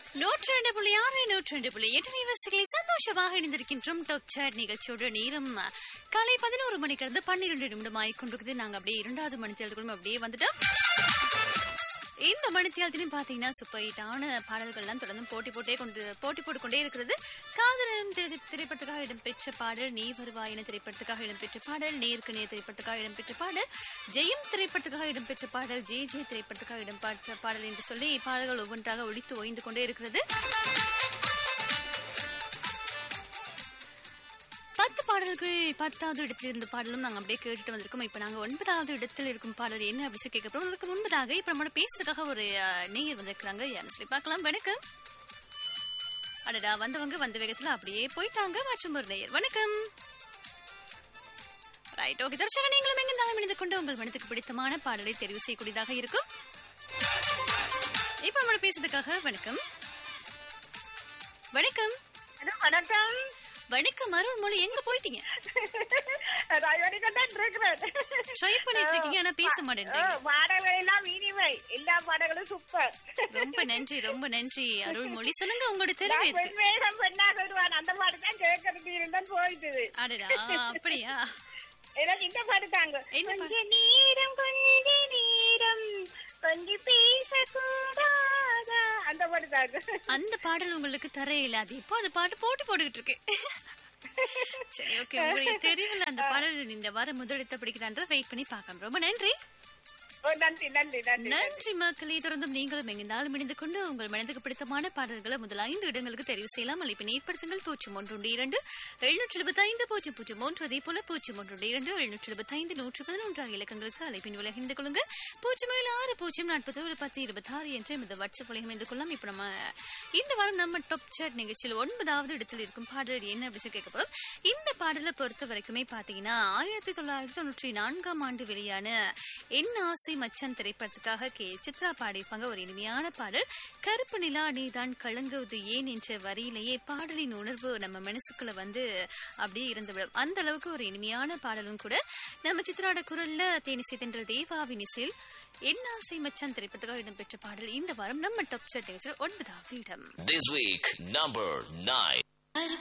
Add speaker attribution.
Speaker 1: நூற்றி ரெண்டு புள்ளி ஆறு நூற்றி ரெண்டு புள்ளி எட்டு நிவர்சிகளை சந்தோஷமாக இணைந்திருக்கின்றோம் டாப் சேட் நிகழ்ச்சியோட நேரம் காலை பதினோரு மணிக்கு பன்னிரெண்டு நிமிடம் ஆகி கொண்டிருக்குது நாங்க அப்படியே இரண்டாவது மணி தேர்தலுக்கும் அப்படியே வந்துட்டோம் இந்த மணித்தியாலத்திலும் பாத்தீங்கன்னா சூப்பர் ஹிட்டான பாடல்கள்லாம் தொடர்ந்து போட்டி போட்டே கொண்டு போட்டி போட்டுக்கொண்டே இருக்கிறது காதலம் திரை- திரைப்படத்துக்காக இடம்பெற்ற பாடல் நீ வருவாய் என திரைப்படத்துக்காக இடம்பெற்ற பாடல் நேருக்கு நேர் திரைப்படத்துக்காக இடம்பெற்ற பாடல் ஜெயம் திரைப்படத்துக்காக இடம்பெற்ற பாடல் ஜே ஜே திரைப்படத்துக்காக இடம்பெற்ற பாடல் என்று சொல்லி பாடல்கள் ஒவ்வொன்றாக ஒழித்து ஓய்ந்து கொண்டே இருக்கிறது பத்து பாடல்கள் பத்தாவது இடத்தில் இருந்த பாடலும் நாங்க அப்படியே கேட்டுட்டு வந்திருக்கோம் இப்ப நாங்க ஒன்பதாவது இடத்தில் இருக்கும் பாடல் என்ன அப்படின்னு கேட்க போறோம் அதுக்கு முன்பதாக இப்ப நம்மளோட பேசுறதுக்காக ஒரு அஹ், நேயர் வந்திருக்கிறாங்க யாருன்னு சொல்லி பார்க்கலாம் வணக்கம் அடடா வந்தவங்க வந்த வேகத்துல அப்படியே போயிட்டாங்க மற்றும் ஒரு நேயர் வணக்கம் ரைட் ஓகே தர்ஷக நீங்களும் எங்க இருந்தாலும் இணைந்து கொண்டு உங்கள் மனதுக்கு பிடித்தமான பாடலை தெரிவு செய்யக்கூடியதாக இருக்கும் இப்ப நம்மளோட பேசுறதுக்காக வணக்கம் வணக்கம்
Speaker 2: ஹலோ வணக்கம்
Speaker 1: வணக்கம் அருள்மொழி எங்க போயிட்டீங்க
Speaker 2: ராயவனிக்கு தான் இருக்கிறேன்
Speaker 1: ட்ரை பண்ணிட்டு இருக்கீங்க ஆனா பேச மாட்டேன்றீங்க
Speaker 2: ஆ, பாடல்கள் எல்லாம் இனிமை எல்லா பாடல்களும் சூப்பர்
Speaker 1: ரொம்ப நன்றி ரொம்ப நன்றி அருள்மொழி சொல்லுங்க உங்களோட தெளிவு எதுக்கு
Speaker 2: பெண் வேகம் பெண்ணாக வருவான் அந்த பாட்டு தான் கேட்கறது இருந்தால் போயிட்டுது
Speaker 1: அடடா அப்படியா
Speaker 2: எனக்கு இந்த பாட்டு தாங்க
Speaker 1: என்ன பாட்டு?
Speaker 2: கொஞ்ச நேரம் கொஞ்ச நேரம் கொஞ்சம் பேசக்கூடாதா அந்த பாட்டு தாங்க
Speaker 1: அந்த பாடல் உங்களுக்கு தர இல்லாது இப்போ அந்த பாட்டு போட்டு போட்டுக்கிட்டு இருக்கு சரி ஓகே உங்களுடைய தெரிவில் அந்த பாடல் இந்த வாரம் முதலிடத்தை பிடிக்குதான்ற வெயிட் பண்ணி பார்க்கலாம் ரொம்ப நன்றி
Speaker 2: ஓ, நன்றி நன்றி நன்றி
Speaker 1: நன்றி மக்களே தொடர்ந்தும் நீங்களும் எங்கிருந்தாலும் இணைந்து கொண்டு உங்கள் மனதுக்கு பிடித்தமான பாடல்களை முதல் ஐந்து இடங்களுக்கு தெரிவு செய்யலாம் அழைப்பினை ஏற்படுத்துங்கள் பூஜ்ஜியம் ஒன்று ஒன்று இரண்டு எழுநூற்றி எழுபத்தி ஐந்து பூஜ்ஜியம் பூஜ்ஜியம் ஒன்று அதே போல பூஜ்ஜியம் ஒன்று ஒன்று இரண்டு எழுநூற்றி எழுபத்தி ஐந்து நூற்றி பதினொன்று ஆகிய இலக்கங்களுக்கு அழைப்பின் விலகிந்து கொள்ளுங்க பூஜ்ஜியம் ஏழு ஆறு பூஜ்ஜியம் நாற்பது ஒரு பத்து இருபத்தி ஆறு என்று இந்த வாட்ஸ்அப் வழியாக இணைந்து கொள்ளலாம் இப்போ நம்ம இந்த வாரம் நம்ம டாப் சாட் நிகழ்ச்சியில் ஒன்பதாவது இடத்தில் இருக்கும் பாடல் என்ன அப்படின்னு சொல்லி கேட்க போறோம் இந்த பாடலை பொறுத்த வரைக்குமே பாத்தீங்கன்னா ஆயிரத்தி தொள்ளாயிரத்தி தொண்ணூற்றி நான்காம் ஆண்டு வெளியான என் ஆசை மச்சான் திரைப்படத்துக்காக கே சித்ரா பாடியிருப்பாங்க ஒரு இனிமையான பாடல் கருப்பு நிலா நீதான் கலங்குவது ஏன் என்ற வரியிலேயே பாடலின் உணர்வு நம்ம மனசுக்குள்ள வந்து அப்படியே இருந்துவிடும் அந்த அளவுக்கு ஒரு இனிமையான பாடலும் கூட நம்ம சித்ராட குரல்ல தேனிசை தென்றல் தேவாவின் இசையில் என் ஆசை மச்சான் திரைப்படத்துக்காக இடம்பெற்ற பாடல் இந்த வாரம் நம்ம டாப் சாட் நிகழ்ச்சியில் ஒன்பதாவது இடம்
Speaker 3: This week, number 9.